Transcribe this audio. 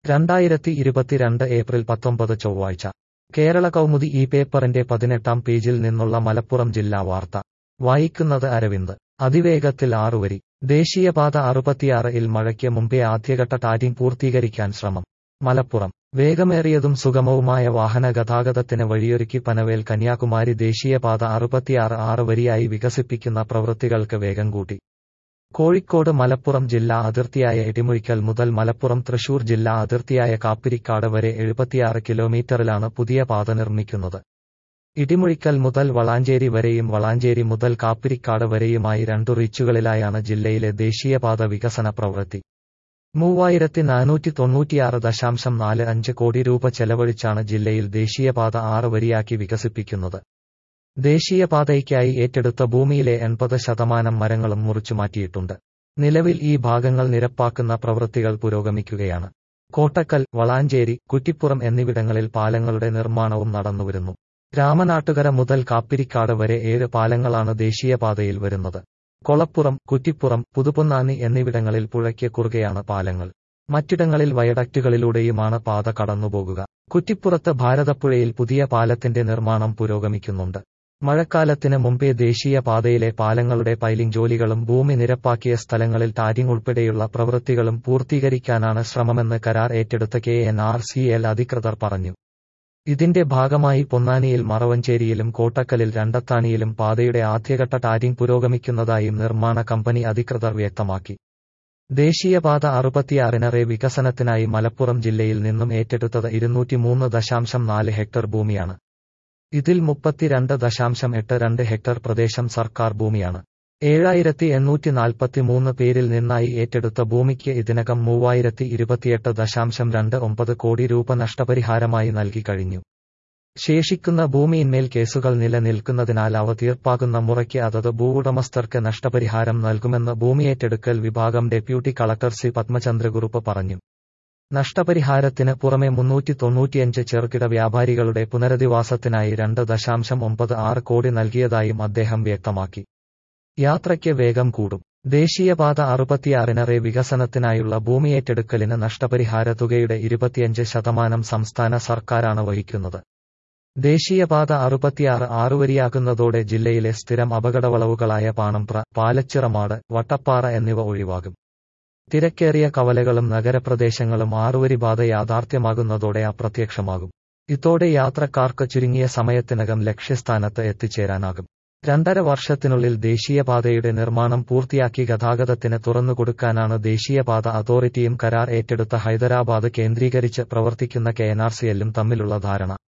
രണ്ടായിരത്തി ഇരുപത്തിരണ്ട് ഏപ്രിൽ പത്തൊമ്പത് ചൊവ്വാഴ്ച കേരള കൗമുദി ഈ പേപ്പറിന്റെ പതിനെട്ടാം പേജിൽ നിന്നുള്ള മലപ്പുറം ജില്ലാ വാർത്ത വായിക്കുന്നത് അരവിന്ദ് അതിവേഗത്തിൽ ആറുവരി ദേശീയപാത അറുപത്തിയാറ് ഇൽ മഴയ്ക്ക് മുമ്പേ ആദ്യഘട്ട ടാരിംഗ് പൂർത്തീകരിക്കാൻ ശ്രമം മലപ്പുറം വേഗമേറിയതും സുഗമവുമായ വാഹന ഗതാഗതത്തിന് വഴിയൊരുക്കി പനവേൽ കന്യാകുമാരി ദേശീയപാത അറുപത്തിയാറ് ആറ് വരിയായി വികസിപ്പിക്കുന്ന പ്രവൃത്തികൾക്ക് വേഗം കൂട്ടി കോഴിക്കോട് മലപ്പുറം ജില്ലാ അതിർത്തിയായ ഇടിമുഴിക്കൽ മുതൽ മലപ്പുറം തൃശൂർ ജില്ലാ അതിർത്തിയായ കാപ്പിരിക്കാട് വരെ എഴുപത്തിയാറ് കിലോമീറ്ററിലാണ് പുതിയ പാത നിർമ്മിക്കുന്നത് ഇടിമുഴിക്കൽ മുതൽ വളാഞ്ചേരി വരെയും വളാഞ്ചേരി മുതൽ കാപ്പിരിക്കാട് വരെയുമായി രണ്ടു റീച്ചുകളിലായാണ് ജില്ലയിലെ ദേശീയപാത വികസന പ്രവൃത്തി മൂവായിരത്തി നാനൂറ്റി തൊണ്ണൂറ്റിയാറ് ദശാംശം നാല് അഞ്ച് കോടി രൂപ ചെലവഴിച്ചാണ് ജില്ലയിൽ ദേശീയപാത ആറ് വരിയാക്കി വികസിപ്പിക്കുന്നത് ദേശീയപാതയ്ക്കായി ഏറ്റെടുത്ത ഭൂമിയിലെ എൺപത് ശതമാനം മരങ്ങളും മുറിച്ചുമാറ്റിയിട്ടുണ്ട് നിലവിൽ ഈ ഭാഗങ്ങൾ നിരപ്പാക്കുന്ന പ്രവൃത്തികൾ പുരോഗമിക്കുകയാണ് കോട്ടക്കൽ വളാഞ്ചേരി കുറ്റിപ്പുറം എന്നിവിടങ്ങളിൽ പാലങ്ങളുടെ നിർമ്മാണവും നടന്നുവരുന്നു രാമനാട്ടുകര മുതൽ കാപ്പിരിക്കാട് വരെ ഏഴ് പാലങ്ങളാണ് ദേശീയപാതയിൽ വരുന്നത് കൊളപ്പുറം കുറ്റിപ്പുറം പുതുപ്പൊന്നാനി എന്നിവിടങ്ങളിൽ പുഴയ്ക്ക് കുറുകെയാണ് പാലങ്ങൾ മറ്റിടങ്ങളിൽ വയഡക്റ്റുകളിലൂടെയുമാണ് പാത കടന്നുപോകുക കുറ്റിപ്പുറത്ത് ഭാരതപ്പുഴയിൽ പുതിയ പാലത്തിന്റെ നിർമ്മാണം പുരോഗമിക്കുന്നുണ്ട് മഴക്കാലത്തിന് മുമ്പേ ദേശീയപാതയിലെ പാലങ്ങളുടെ പൈലിംഗ് ജോലികളും ഭൂമി നിരപ്പാക്കിയ സ്ഥലങ്ങളിൽ ടാരിംഗ് ഉൾപ്പെടെയുള്ള പ്രവൃത്തികളും പൂർത്തീകരിക്കാനാണ് ശ്രമമെന്ന് കരാർ ഏറ്റെടുത്ത K N R C L അധികൃതർ പറഞ്ഞു ഇതിന്റെ ഭാഗമായി പൊന്നാനിയിൽ മറവഞ്ചേരിയിലും കോട്ടക്കലിൽ രണ്ടത്താണിയിലും പാതയുടെ ആദ്യഘട്ട ടാരിംഗ് പുരോഗമിക്കുന്നതായും നിർമ്മാണ കമ്പനി അധികൃതർ വ്യക്തമാക്കി ദേശീയപാത അറുപത്തിയാറിനറെ വികസനത്തിനായി മലപ്പുറം ജില്ലയിൽ നിന്നും ഏറ്റെടുത്തത് ഇരുന്നൂറ്റിമൂന്ന് ദശാംശം നാല് ഹെക്ടർ ഭൂമിയാണ് ഇതിൽ മുപ്പത്തിരണ്ട് ദശാംശം എട്ട് രണ്ട് ഹെക്ടർ പ്രദേശം സർക്കാർ ഭൂമിയാണ് ഏഴായിരത്തി എണ്ണൂറ്റി നാൽപ്പത്തിമൂന്ന് പേരിൽ നിന്നായി ഏറ്റെടുത്ത ഭൂമിക്ക് ഇതിനകം മൂവായിരത്തി ഇരുപത്തിയെട്ട് ദശാംശം രണ്ട് ഒമ്പത് കോടി രൂപ നഷ്ടപരിഹാരമായി നൽകി കഴിഞ്ഞു ശേഷിക്കുന്ന ഭൂമിയിന്മേൽ കേസുകൾ നിലനിൽക്കുന്നതിനാൽ അവ തീർപ്പാകുന്ന മുറയ്ക്ക് അതത് ഭൂവുടമസ്ഥർക്ക് നഷ്ടപരിഹാരം നൽകുമെന്ന് ഭൂമിയേറ്റെടുക്കൽ വിഭാഗം ഡെപ്യൂട്ടി കളക്ടർ സി പത്മചന്ദ്രകുറുപ്പ് പറഞ്ഞു നഷ്ടപരിഹാരത്തിന് പുറമെ മുന്നൂറ്റി തൊണ്ണൂറ്റിയഞ്ച് ചെറുകിട വ്യാപാരികളുടെ പുനരധിവാസത്തിനായി രണ്ട് ദശാംശം ഒമ്പത് ആറ് കോടി നൽകിയതായും അദ്ദേഹം വ്യക്തമാക്കി യാത്രയ്ക്ക് വേഗം കൂടും ദേശീയപാത അറുപത്തിയാറിനറെ വികസനത്തിനായുള്ള ഭൂമിയേറ്റെടുക്കലിന് നഷ്ടപരിഹാര തുകയുടെ ഇരുപത്തിയഞ്ച് ശതമാനം സംസ്ഥാന സർക്കാരാണ് വഹിക്കുന്നത് ദേശീയപാത അറുപത്തിയാറ് ആറുവരിയാകുന്നതോടെ ജില്ലയിലെ സ്ഥിരം അപകടവളവുകളായ പാണംപ്ര പാലച്ചിറമാട് വട്ടപ്പാറ എന്നിവ ഒഴിവാകും തിരക്കേറിയ കവലകളും നഗരപ്രദേശങ്ങളും ആറുവരി പാത യാഥാർത്ഥ്യമാകുന്നതോടെ അപ്രത്യക്ഷമാകും ഇതോടെ യാത്രക്കാർക്ക് ചുരുങ്ങിയ സമയത്തിനകം ലക്ഷ്യസ്ഥാനത്ത് എത്തിച്ചേരാനാകും രണ്ടര വർഷത്തിനുള്ളിൽ ദേശീയപാതയുടെ നിർമ്മാണം പൂർത്തിയാക്കി ഗതാഗതത്തിന് തുറന്നുകൊടുക്കാനാണ് ദേശീയപാത അതോറിറ്റിയും കരാർ ഏറ്റെടുത്ത ഹൈദരാബാദ് കേന്ദ്രീകരിച്ച് പ്രവർത്തിക്കുന്ന കെഎൻആർസിഎല്ലും തമ്മിലുള്ള ധാരണ